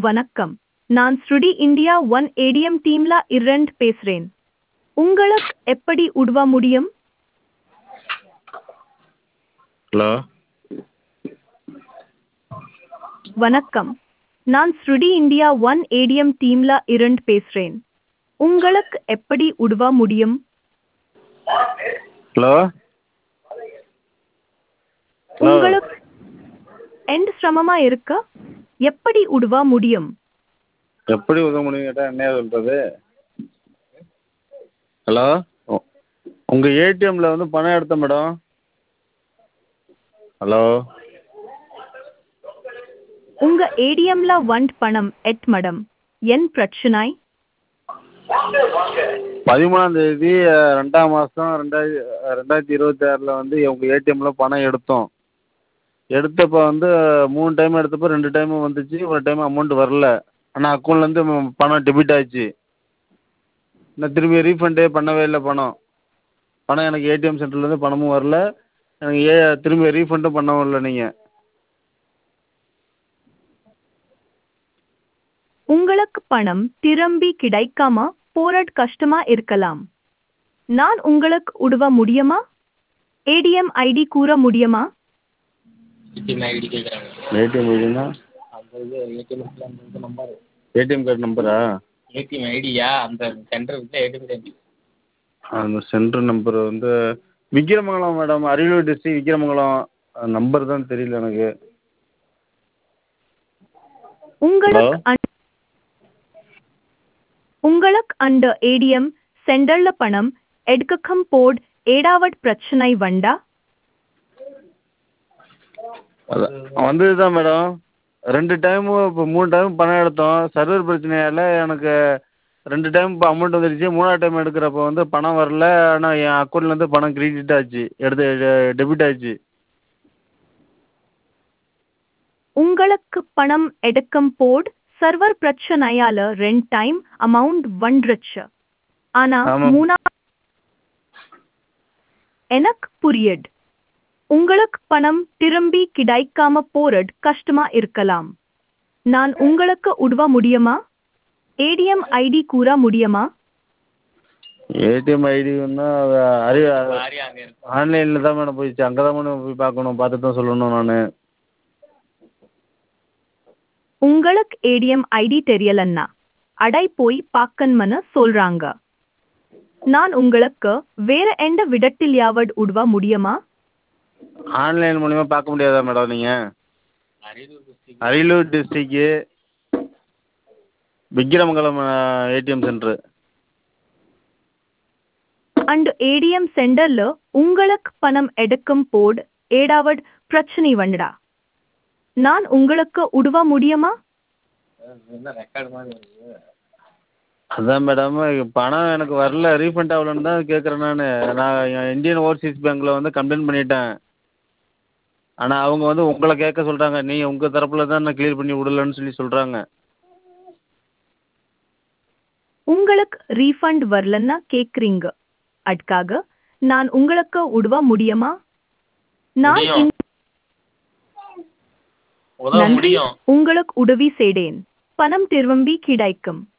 வணக்கம் நான் ஸ்ருடி இந்தியா ஒன் ஏடிஎம் டீம்ல இரண்ட் பேசுறேன் உங்களுக்கு எப்படி உதவ முடியும் ஹலோ வணக்கம் நான் ஸ்ருடி இந்தியா ஒன் ஏடிஎம் டீம்ல இரண்ட் பேசுறேன் உங்களுக்கு எப்படி உதவ முடியும் ஹலோ ஹலோ உங்களுக்கு எந்த சிரமமா இருக்க எப்படி உதவ முடியும் எப்படி உதவ முடியும் கேட்டால் என்ன சொல்கிறது ஹலோ உங்கள் ஏடிஎம்மில் வந்து பணம் எடுத்தேன் மேடம் ஹலோ உங்க ஏடிஎம்ல வண்ட் பணம் எட் மடம் என் பிரச்சனை பதிமூணாம் தேதி அஹ், ரெண்டாம் மாதம் ரெண்டாயிரத்தி ரெண்டாயிரத்தி இருபத்தி ஆறில் வந்து உங்கள் ஏடிஎம்மில் பணம் எடுத்தோம் எடுத்தப்போ வந்து மூணு டைம் எடுத்தப்போ ரெண்டு டைமு வந்துச்சு ஒரு டைம் அமௌண்ட் வரல ஆனால் அக்கௌண்ட்லேருந்து பணம் டெபிட் ஆச்சு நான் திரும்பி ரீஃபண்டே பண்ணவே இல்லை பணம் பணம் எனக்கு ஏடிஎம் சென்டர்லேருந்து பணமும் வரல எனக்கு ஏ திரும்பி ரீஃபண்டும் பண்ணவும் இல்லை நீங்கள் உங்களுக்கு பணம் திரும்பி கிடைக்காம போராட் கஷ்டமா இருக்கலாம் நான் உங்களுக்கு உதவ முடியுமா ஏடிஎம் ஐடி கூற முடியுமா ஏடிஎம் ஐடி கேட்குறாங்க ஏடிஎம் ஐடினா அந்த இது ஏடிஎம் அந்த நம்பர் ஏடிஎம் கார்டு நம்பரா ஏடிஎம் ஐடியா அந்த சென்டர் இருக்குல்ல ஏடிஎம் ஐடி அந்த சென்டர் நம்பர் வந்து Vikramangalam madam Ariyalur district Vikramangalam number தான் தெரியல எனக்கு உங்களுக்கு அன்- உங்களுக்கு அந்த ஏடிஎம் சென்டர்ல பணம் எடுக்கம் போட் ஏடாவட் பிரச்சனை வண்டா அதான் வந்தது தான் மேடம் ரெண்டு டைமும் இப்போ மூணு டைம் பணம் எடுத்தோம் சர்வர் பிரச்சனையால் எனக்கு ரெண்டு டைம் இப்போ அமௌண்ட் வந்துடுச்சு மூணாவது டைம் எடுக்கிறப்ப வந்து பணம் வரல ஆனால் என் அக்கௌண்ட்லேருந்து பணம் கிரெடிட் ஆச்சு எடுத்து டெபிட் ஆச்சு உங்களுக்கு பணம் எடுக்கம் போட் சர்வர் பிரச்சனையால ரெண்டு டைம் அமௌண்ட் வந்துருச்சு ஆனா ஆமாம். மூணா எனக்கு புரியுது உங்களுக்கு பணம் திரும்பி கிடைக்காம போறது கஷ்டமா இருக்கலாம் நான் உங்களுக்கு உதவ முடியுமா ஏடிஎம் ஐடி கூற முடியுமா ஏடிஎம் ஐடி வந்து அது அரி மாதிரி அங்கே இருக்கும் ஆன்லைனில் தான் மேடம் போயிடுச்சு அங்கே தான் மேடம் போய் பார்க்கணும் பார்த்துட்டு தான் சொல்லணும் நான் உங்களுக்கு ஏடிஎம் ஐடி தெரியலன்னா அடை போய் பார்க்கணும்னு சொல்றாங்க நான் உங்களுக்கு வேற எந்த விடத்திலாவது உதவ முடியுமா ஆன்லைன் மூலிமா பார்க்க முடியாதா மேடம் நீங்கள் Ariyalur district Ariyalur district Vikramangalam ATM centre and ATM சென்டர்ல உங்களுக்கு பணம் எடுக்கும் போட் ஏடாவட் பிரச்சனை வண்டா நான் உங்களுக்கு உதவ முடியுமா என்ன ரெக்கார்டு மாதிரி வருது அதான் மேடம் பணம் எனக்கு வரல ரீஃபண்ட் ஆகலன்னு தான் கேட்குறேன் நான் நான் இந்தியன் ஓவர்சீஸ் பேங்க்கில் வந்து கம்ப்ளைண்ட் பண்ணிட்டேன் ஆனால் அவங்க வந்து உங்களை கேட்க சொல்கிறாங்க நீ உங்கள் தரப்பில் தான் நான் கிளியர் பண்ணி விடலன்னு சொல்லி சொல்கிறாங்க உங்களுக்கு ரீஃபண்ட் வரலன்னா கேக்குறீங்க அதுக்காக நான் உங்களுக்கு உதவ முடியுமா நான் முடியும். இந்த- உதவ நன்றி முடியும் உங்களுக்கு உதவி செய்தேன் பணம் திரும்பி கிடைக்கும்